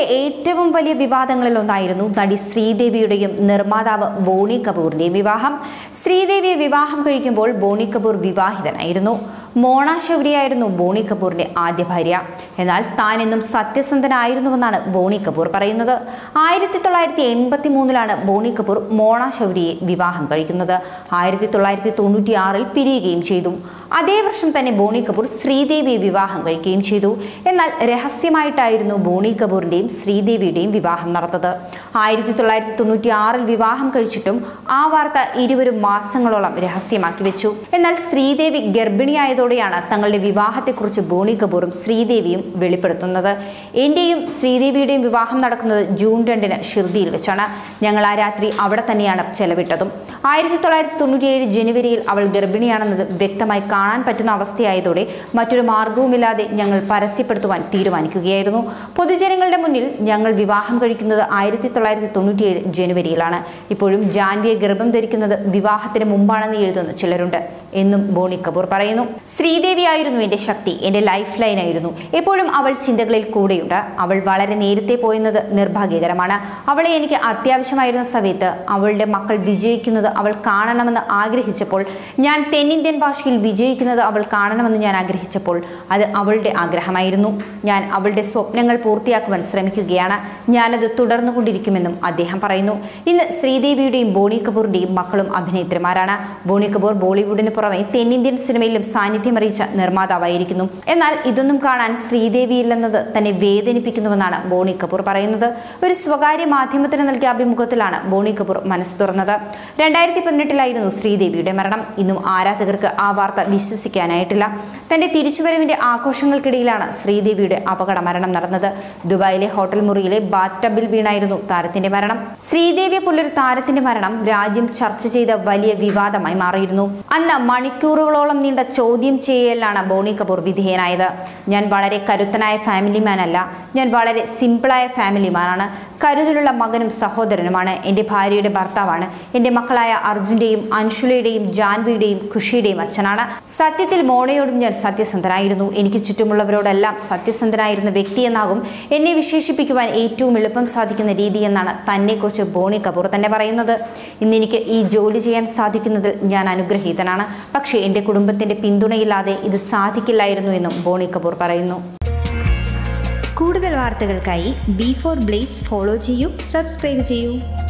ബോളിവുഡിലെ ഏറ്റവും വലിയ വിവാദങ്ങളിൽ ഒന്നായിരുന്നു നടി ശ്രീദേവിയുടെയും നിർമ്മാതാവ് ബോണി കപൂറിന്റെയും വിവാഹം ശ്രീദേവിയെ വിവാഹം കഴിക്കുമ്പോൾ ബോണി കപൂർ വിവാഹിതനായിരുന്നു മോണ ശൗരിയായിരുന്നു ബോണി കപൂറിന്റെ ആദ്യ ഭാര്യ എന്നാൽ താൻ എന്നും സത്യസന്ധനായിരുന്നുവെന്നാണ് ബോണി കപൂർ പറയുന്നത് ആയിരത്തി തൊള്ളായിരത്തി എൺപത്തി മൂന്നിലാണ് ബോണി കപൂർ മോണ ശൗരിയെ വിവാഹം കഴിക്കുന്നത് ആയിരത്തി തൊള്ളായിരത്തി തൊണ്ണൂറ്റി ആറിൽ പിരിയുകയും ചെയ്തു അതേ വർഷം തന്നെ ബോണി കപൂർ ശ്രീദേവിയെ വിവാഹം കഴിക്കുകയും ചെയ്തു എന്നാൽ രഹസ്യമായിട്ടായിരുന്നു ബോണി കപൂറിന്റെയും ശ്രീദേവിയുടെയും വിവാഹം നടന്നത് ആയിരത്തി തൊള്ളായിരത്തി തൊണ്ണൂറ്റി ആറിൽ വിവാഹം കഴിച്ചിട്ടും ആ വാർത്ത ഇരുവരും മാസങ്ങളോളം രഹസ്യമാക്കി വെച്ചു എന്നാൽ ശ്രീദേവി ഗർഭിണിയായതോടെയാണ് തങ്ങളുടെ വിവാഹത്തെക്കുറിച്ച് ബോണി കപൂറും ശ്രീദേവിയും വെളിപ്പെടുത്തുന്നത് എന്റെയും ശ്രീദേവിയുടെയും വിവാഹം നടക്കുന്നത് ജൂൺ രണ്ടിന് ഷിർദിയിൽ വെച്ചാണ് ഞങ്ങൾ ആ രാത്രി അവിടെ തന്നെയാണ് ചെലവിട്ടതും ആയിരത്തി തൊള്ളായിരത്തി തൊണ്ണൂറ്റിയേഴ് ജനുവരിയിൽ അവൾ ഗർഭിണിയാണെന്നത് വ്യക്തമായി കാണാൻ പറ്റുന്ന അവസ്ഥയായതോടെ മറ്റൊരു മാർഗവുമില്ലാതെ ഞങ്ങൾ പരസ്യപ്പെടുത്തുവാൻ തീരുമാനിക്കുകയായിരുന്നു പൊതുജനങ്ങളുടെ മുന്നിൽ ഞങ്ങൾ വിവാഹം കഴിക്കുന്നത് ആയിരത്തി തൊള്ളായിരത്തി തൊണ്ണൂറ്റിയേഴ് ജനുവരിയിലാണ് ഇപ്പോഴും ജാൻവിയെ ഗർഭം ധരിക്കുന്നത് വിവാഹത്തിന് മുമ്പാണെന്ന് എഴുതുന്ന ചിലരുണ്ട് എന്നും ബോണി കപൂർ പറയുന്നു ശ്രീദേവി ആയിരുന്നു എൻ്റെ ശക്തി എൻ്റെ ലൈഫ് ലൈൻ ആയിരുന്നു എപ്പോഴും അവൾ ചിന്തകളിൽ കൂടെയുണ്ട് അവൾ വളരെ നേരത്തെ പോയെന്നത് നിർഭാഗ്യകരമാണ് അവളെ എനിക്ക് അത്യാവശ്യമായിരുന്ന സമയത്ത് അവളുടെ മക്കൾ വിജയിക്കുന്നത് അവൾ കാണണമെന്ന് ആഗ്രഹിച്ചപ്പോൾ ഞാൻ തെന്നിന്ത്യൻ ഭാഷയിൽ വിജയിക്കുന്നത് അവൾ കാണണമെന്ന് ഞാൻ ആഗ്രഹിച്ചപ്പോൾ അത് അവളുടെ ആഗ്രഹമായിരുന്നു ഞാൻ അവളുടെ സ്വപ്നങ്ങൾ പൂർത്തിയാക്കുവാൻ ശ്രമിക്കുകയാണ് ഞാനത് തുടർന്നുകൊണ്ടിരിക്കുമെന്നും അദ്ദേഹം പറയുന്നു ഇന്ന് ശ്രീദേവിയുടെയും ബോണി കപൂറിന്റെയും മക്കളും അഭിനേത്രിമാരാണ് ബോണി കപൂർ ബോളിവുഡിന് പുറമെ തെന്നിന്ത്യൻ സിനിമയിലും സാന്നിധ്യം അറിയിച്ച നിർമ്മാതാവായിരിക്കുന്നു എന്നാൽ ഇതൊന്നും കാണാൻ ശ്രീദേവിയില്ലെന്നത് തന്നെ വേദനിപ്പിക്കുന്നുവെന്നാണ് ബോണി കപൂർ പറയുന്നത് ഒരു സ്വകാര്യ മാധ്യമത്തിന് നൽകിയ അഭിമുഖത്തിലാണ് ബോണി കപൂർ മനസ്സ് തുറന്നത് രണ്ടായിരത്തി പതിനെട്ടിലായിരുന്നു ശ്രീദേവിയുടെ മരണം ഇന്നും ആരാധകർക്ക് ആ വാർത്ത വിശ്വസിക്കാനായിട്ടില്ല തന്റെ തിരിച്ചുവരവിന്റെ ആഘോഷങ്ങൾക്കിടയിലാണ് ശ്രീദേവിയുടെ അപകട മരണം നടന്നത് ദുബായിലെ ഹോട്ടൽ മുറിയിലെ ബാത്ത് ടബിൽ വീണായിരുന്നു താരത്തിന്റെ മരണം ശ്രീദേവിയെ പോലൊരു താരത്തിന്റെ മരണം രാജ്യം ചർച്ച ചെയ്ത വലിയ വിവാദമായി മാറിയിരുന്നു അന്ന് മണിക്കൂറുകളോളം നീണ്ട ചോദ്യം ചെയ്യലിലാണ് ബോണി കപൂർ വിധേയനായത് ഞാൻ വളരെ കരുത്തനായ ഫാമിലി മാൻ അല്ല ഞാൻ വളരെ സിമ്പിളായ ഫാമിലി മാനാണ് കരുതലുള്ള മകനും സഹോദരനുമാണ് എൻ്റെ ഭാര്യയുടെ ഭർത്താവാണ് എൻ്റെ മക്കളായ അർജുൻ്റെയും അൻഷുലയുടെയും ജാൻവിയുടെയും ഖുഷിയുടെയും അച്ഛനാണ് സത്യത്തിൽ മോണയോടും ഞാൻ സത്യസന്ധനായിരുന്നു എനിക്ക് ചുറ്റുമുള്ളവരോടെല്ലാം സത്യസന്ധനായിരുന്ന വ്യക്തിയെന്നാകും എന്നെ വിശേഷിപ്പിക്കുവാൻ ഏറ്റവും എളുപ്പം സാധിക്കുന്ന രീതി എന്നാണ് തന്നെക്കുറിച്ച് ബോണി കപൂർ തന്നെ പറയുന്നത് ഇന്ന് എനിക്ക് ഈ ജോലി ചെയ്യാൻ സാധിക്കുന്നതിൽ ഞാൻ അനുഗ്രഹീതനാണ് പക്ഷേ എൻ്റെ കുടുംബത്തിൻ്റെ പിന്തുണയില്ലാതെ ഇത് സാധിക്കില്ലായിരുന്നു എന്നും ബോണി കപൂർ പറയുന്നു കൂടുതൽ വാർത്തകൾക്കായി ബി ഫോർ ബ്ലേസ് ഫോളോ ചെയ്യൂ സബ്സ്ക്രൈബ് ചെയ്യൂ